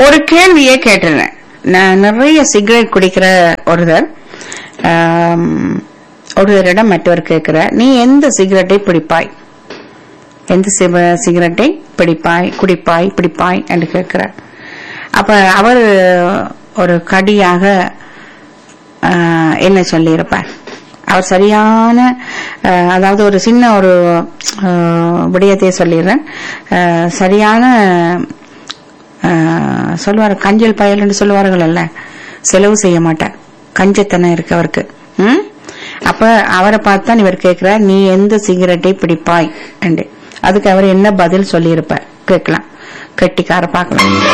ஒரு கேள்வியே கேட்டிருந்தேன் நான் நிறைய சிகரெட் குடிக்கிற ஒருத்தர் ஆம், ஒருவரிடம் மற்றவர் கேட்கிற நீ எந்த சிகரெட்டை பிடிப்பாய் எந்த சிவ- சிகரெட்டை பிடிப்பாய் குடிப்பாய் பிடிப்பாய் என்று கேட்கிறார் அப்ப அவர் ஒரு கடியாக ஆஹ், என்ன சொல்லியிருப்பார் அவர் சரியான ஆஹ், அதாவது ஒரு சின்ன ஒரு ஆஹ், விடயத்தை சொல்லிடுறேன் ஆஹ், சரியான ஆஹ், சொல்லுவார் கஞ்சல் பயல் என்று சொல்லுவார்கள் அல்ல செலவு செய்ய மாட்டார் கஞ்சத்தனம் இருக்கு அவருக்கு ம்? அப்ப அவரை பார்த்தான் இவர் கேட்கிறார் நீ எந்த சிகரெட்டை பிடிப்பாய் என்று அதுக்கு அவர் என்ன பதில் சொல்லியிருப்பார் கேட்கலாம் கெட்டிக்கார பார்க்கலாம்